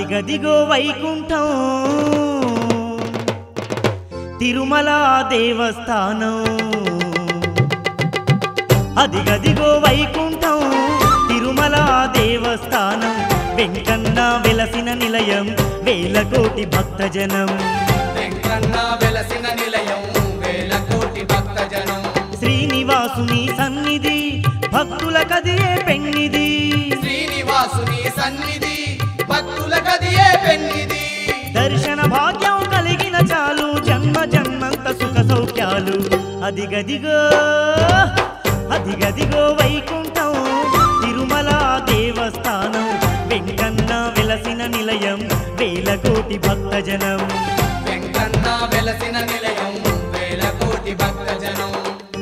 అదిగదిగో వైకుంఠం తిరుమల దేవస్థానం అదిగదిగో వైకుంఠం తిరుమల దేవస్థానం వెంకన్న వెలసిన నిలయం వేల కోటి భక్తజనం వెంకన్న వెలసిన నిలయం వేల కోటి భక్తజనం శ్రీనివాసుని సన్నిధి భక్తుల కదియే పెన్నిది శ్రీనివాసుని సన్నిధి భక్తుల కదియే పెన్నిది దర్శన భాగ్యం కలిగిన చాలు జన్మ జన్మంత సుఖ సౌఖ్యాలు అదిగదిగో అదిగదిగో వైకుంఠం తిరుమల దేవస్థానం వెంకన్న వెలసిన నిలయం వేల కోటి భక్తజనం వెంకన్న వెలసిన నిలయం వేల కోటి భక్తజనం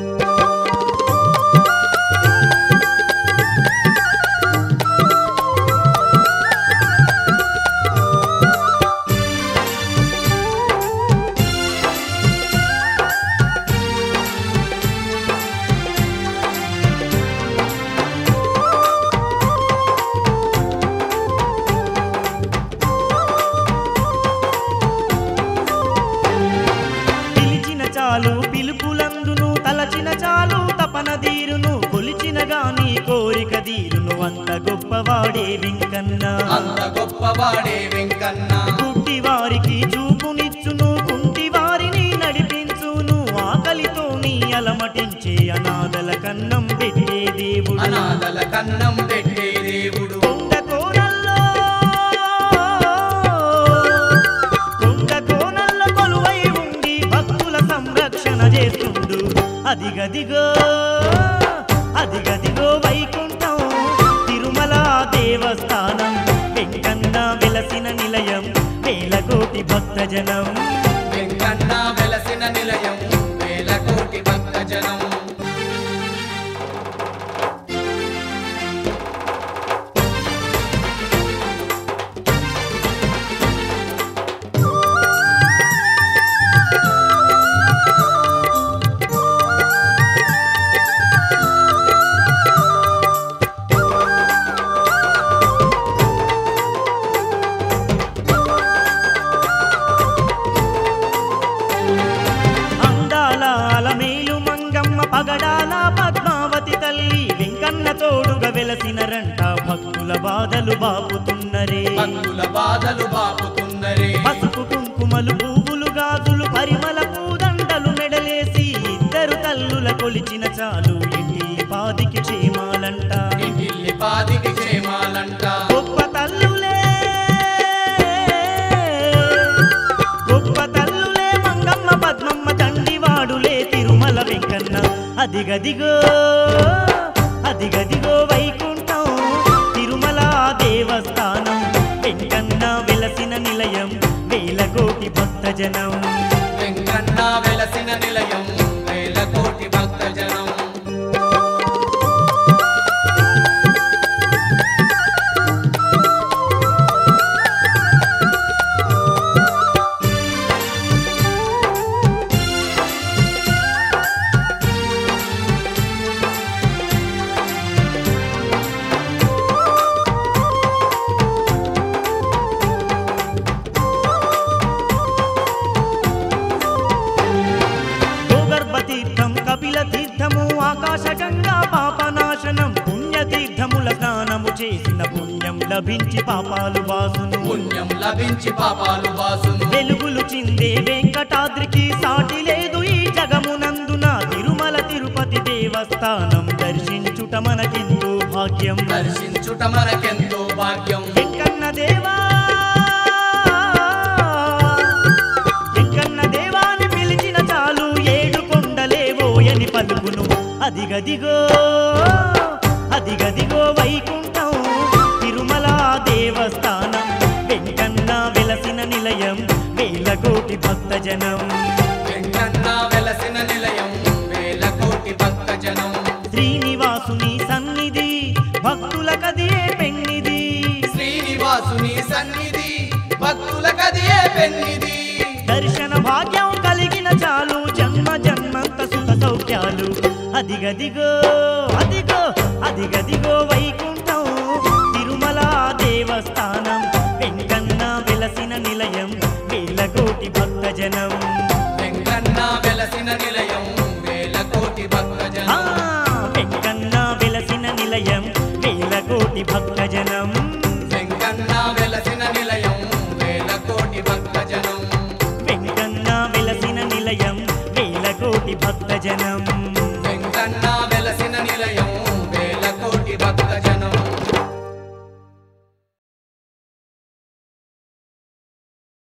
పిలిచిన చాలు పిలుపులందును తలచిన చాలు తపన తీరును కొలిచిన గాని కోరిక తీరును అంత గొప్పవాడే వెంకన్న అంత గొప్పవాడే వెంకన్న గుడ్డి వారికి చూపునిచ్చును కుంటి వారిని నడిపించును ఆకలితో నీ అలమటించే అనాథల కన్నం పెట్టే దేవుడు అనాథల కన్నం పెట్టే దేవుడు కొండ కోనల్లో కొండ కోనల్లో కొలువై ఉండి భక్తుల సంరక్షణ చేస్తుండు అదిగదిగో అదిగదిగో వైకుంఠం తిరుమల దేవస్థానం వెంకన్న వెలసిన నిలయం వేల కోటి భక్తజనం వెంకన్న వెలసిన నిలయం వేల కోటి భక్తజనం అందాల అలమేలు మంగమ్మ పగడాల పద్మావతి తల్లి వెంకన్న తోడుగా వెలసినరంట భక్తుల బాధలు బాపుతున్నరే భక్తుల బాధలు బాపుతున్నరే పసుపు కుంకుమలు పువ్వులు గాజులు పరిమళ పూదండలు మెడలేసి ఇద్దరు తల్లుల కొలిచిన చాలు ఇంటి పాదికి క్షేమాలంట ఇంటిల్లి పాదికి క్షేమాలంట గొప్ప తల్లులే గొప్ప తల్లులే మంగమ్మ పద్మమ్మ తండ్రివాడులే తిరుమల వెంకన్న అదిగదిగో అదిగదిగో వైకుంఠం తిరుమల దేవస్థానం వెంకన్న వెలసిన నిలయం వేల కోటి భక్తజనం వెంకన్న వెలసిన నిలయం వేల కోటి భక్తజనం భూగర్భ తీర్థం కపిల తీర్థము ఆకాశ గంగా పాపనాశనం పుణ్యతీర్థముల స్నానము చేసిన పుణ్యం లభించి పాపాలు బాసును పుణ్యం లభించి పాపాలు వాసును వెలుగులు చిందే వెంకటాద్రికి సాటి లేదు ఈ జగమునందున తిరుమల తిరుపతి దేవస్థానం దర్శించుట మనకెంతో భాగ్యం దర్శించుట మనకెంతో భాగ్యం వెంకన్న దేవా వెంకన్న దేవాని పిలిచిన చాలు ఏడు కొండలేవోయని పలుకును అదిగదిగో అదిగదిగో వైకుంఠం తిరుమల దేవస్థానం వెంకన్న వెలసిన నిలయం వేల కోటి భక్తజనం వెంకన్న వెలసిన నిలయం వేల కోటి భక్తజనం శ్రీనివాసుని సన్నిధి భక్తుల కదియే పెన్నిది శ్రీనివాసుని సన్నిధి భక్తుల కదియే పెన్నిది దర్శన భాగ్యం కలిగిన చాలు జన్మ జన్మంత సుఖ సౌఖ్యాలు అదిగదిగో అదిగో అదిగదిగో వైకుంఠం తిరుమల దేవస్థానం వెంకన్న వేల కోటి భక్తజనం వెంకన్న వెలసిన నిలయం వేల కోటి భక్తజనం వెంకన్న వెలసిన నిలయం వేల కోటి భక్తజనం వెంకన్న వెలసిన నిలయం